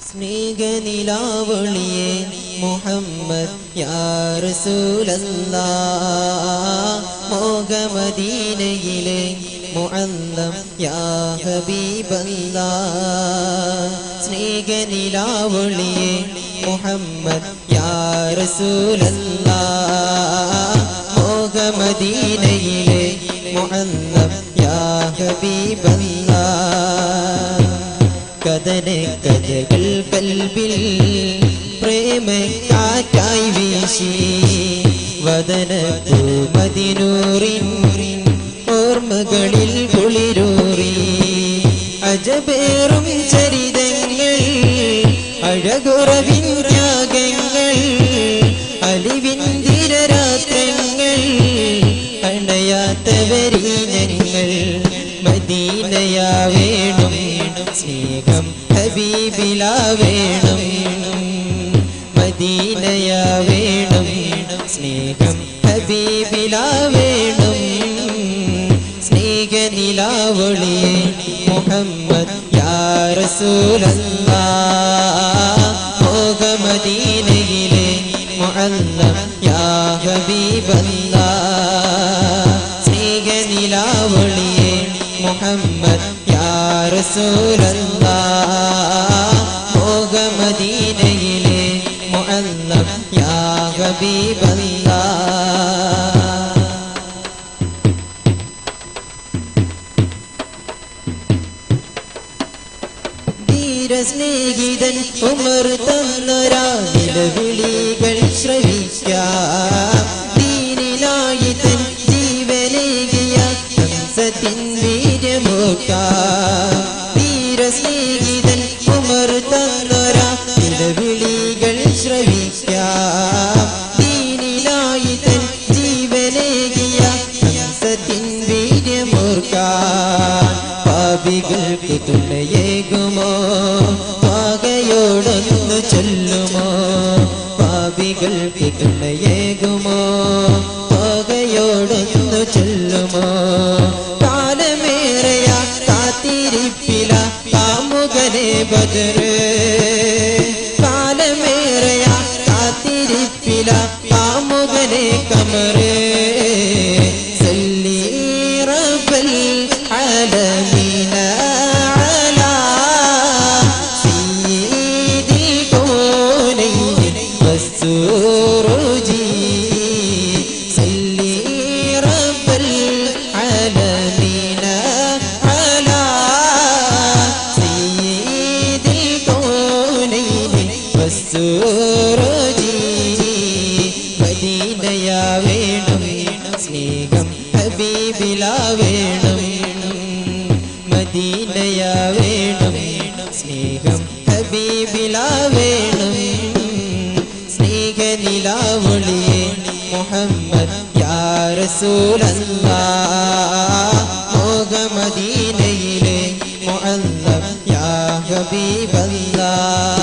സ്നേഹനിലാവളിയെ മുഹമ്മദ് യാ റസൂലല്ലാ മോഹമദീനയിലെ മുഅല്ലം യാ ഹബീബല്ലാ സ്നേഹനിലാവളിയെ മുഹമ്മദ് യാ റസൂലല്ലാ മോഹമദീനയിലെ മുഅല്ലം യാ ഹബീബല്ലാ കഥന കഥകൾ കൽവിൽ പ്രേമക്കാറ്റായി വീശി വദന മതിനൂറിൻ ഓർമ്മകളിൽ കുളിരൂറി അജബേറും ചരിതങ്ങൾ അഴകുറവിൻ ത്യാഗങ്ങൾ അലിവിൻ ധീരരാത്രങ്ങൾ അണയാത്തവരീ ഞങ്ങൾ മദീനയാ വേണം സ്നേഹം ഹബീബിലാ വേണം മദീനയാ വേണം സ്നേഹം ഹബീബിലാ വേണം സ്നേഹനിലാവളിയെ മുഹമ്മദ് യാ റസൂലല്ലാ മോഹമദീനയിലെ മുഅല്ലം യാ ഹബീബല്ലാ സ്നേഹനിലാവളിയെ മുഹമ്മദ് യാ റസൂലല്ലാ മോഹമദീനയിലെ മുഅല്ലം യാ ഹബീബല്ലാ ധീരസ്നേഹിതൻ ഉമർ തന്നൊരാ നിലവിളികൾ ശ്രവിക്കാം ദീനിലായി തൻ ജീവനേകിയ ഹംസത്തിൻ വീരമോക്കാം ധീരസ്നേഹിതൻ ഉമർ തന്നൊരാ നിലവിളികൾ ശ്രവിക്കാം ദീനിലായി തൻ ജീവനേകിയ ഹംസത്തിൻ വീര്യമോർക്കാൻ പാപികൾക്ക് തുണയേകുമോ പാകയോടൊന്നു ചൊല്ലുമോ പാപികൾക്ക് തുണയേകുമോ പാകയോടൊന്നു ചൊല്ലുമോ കാലമേറെയ കാത്തിരിപ്പില കാമുകനെ ബദറ് കാലമേറെയ കാത്തിരിപ്പില കാമുകനെ കമറ് സല്ലി റബ്ബൽ ആലമീന അലാ സയ്യിദി കൗനൈൻ വസ്സുറുജി സല്ലി റബ്ബൽ ആലമീന അലാ സയ്യിദി കൗനൈൻ വസ്സുറുജി മദീനയാ വേണം സ്നേഹം ഹബീബിലാ വേണം മദീനയാ വേണം സ്നേഹം ഹബീബിലാ വേണം സ്നേഹനിലാവളിയെ മുഹമ്മദ് യാ റസൂലല്ലാ മോഹമദീനയിലെ മുഅല്ലം യാ ഹബീബല്ലാ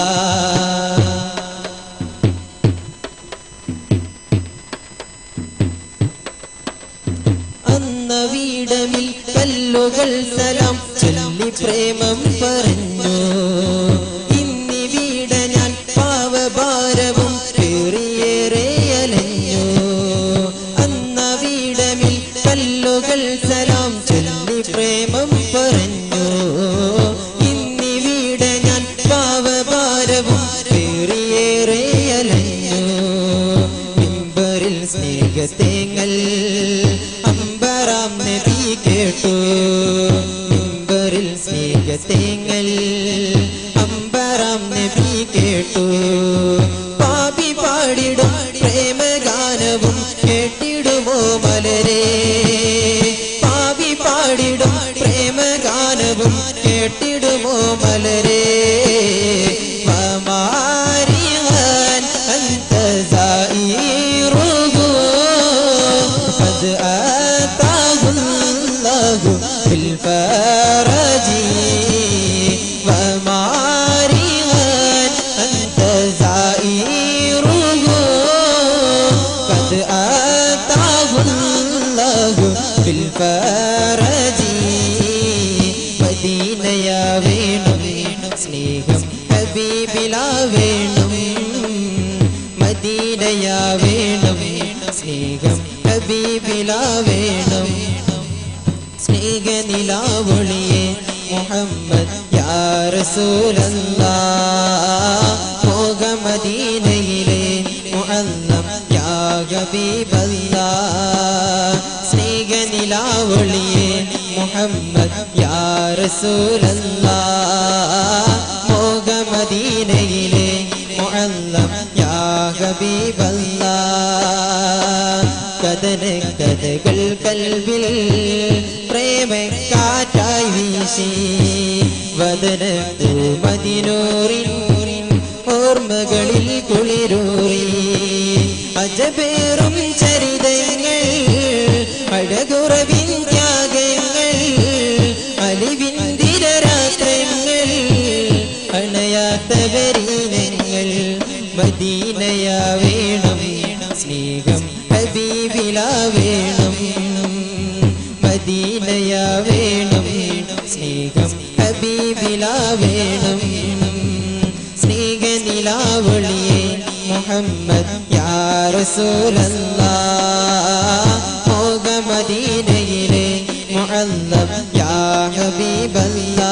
അന്ന വീടമിൽ കല്ലുകൾ സലാം ചൊല്ലി പ്രേമം പറഞ്ഞു ഇന്നി വീട ഞാൻ പാവഭാരവും പേറിയേറെ അലഞ്ഞു അന്ന വീടമിൽ കല്ലുകൾ സലാം ചൊല്ലി പ്രേമം പറഞ്ഞു ഇന്നി വീട ഞാൻ പാവഭാരവും പേറിയേറെ അലഞ്ഞു മിമ്പറിൽ സ്നേഹത്തേങ്ങൽ അമ്പറാം നബി കേട്ടു മിമ്പറിൽ സ്നേഹത്തേങ്ങൽ അമ്പറാം നബി കേട്ടു പാപി പാടിടും പ്രേമഗാനവും കേട്ടിടുമോ മലരെ പാപി പാടിടും പ്രേമഗാനവും കേട്ടിടുമോ മലരെ വമാരിയാൻ അന്ത زائره قد آتاه الله بالفرج وماريان أنت زائره قد آتاه الله بالفرج മദീനയാ വേണം സ്നേഹം ഹബീബിൽ സ്നേഹം ഹബീബില വേണം സ്നേഹനിലാവൊളിയെ മുഹമ്മദ് യാ റസൂലല്ലാ പോകമദീനയിലെ മുഅല്ലം യാ ഹബീബല്ലാ സ്നേഹനിലാവൊളിയെ മുഹമ്മദ് യാ റസൂലല്ലാ പോകമദീനയിലെ മുഅല്ലം യാ ഹബീബല്ലാ കഥന കഥകൾ കൽവിൽ പ്രേമക്കാറ്റായി വീശി വദന മതിനൂറിൻ ഓർമ്മകളിൽ കുളിരൂറി അജപേറും ചരിതങ്ങൾ അഴകുറവിൻ ത്യാഗങ്ങൾ അലിവിൻ ദിനരാത്രങ്ങൾ അണയാത്തവരീനങ്ങൾ മദീനയാ വേണം സ്നേഹം ഹബീബില വേണം മദീനയാ വേണം സ്നേഹം ഹബീബില വേണം സ്നേഹനിലാവളിയെ മുഹമ്മദ് യാ റസൂലല്ലാ മോകമദീനയിലെ മുഅല്ലം യാ ഹബീബല്ലാ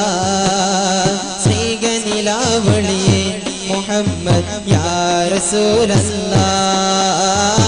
സ്നേഹനിലാവളിയെ മുഹമ്മദ് യാ റസൂലല്ലാ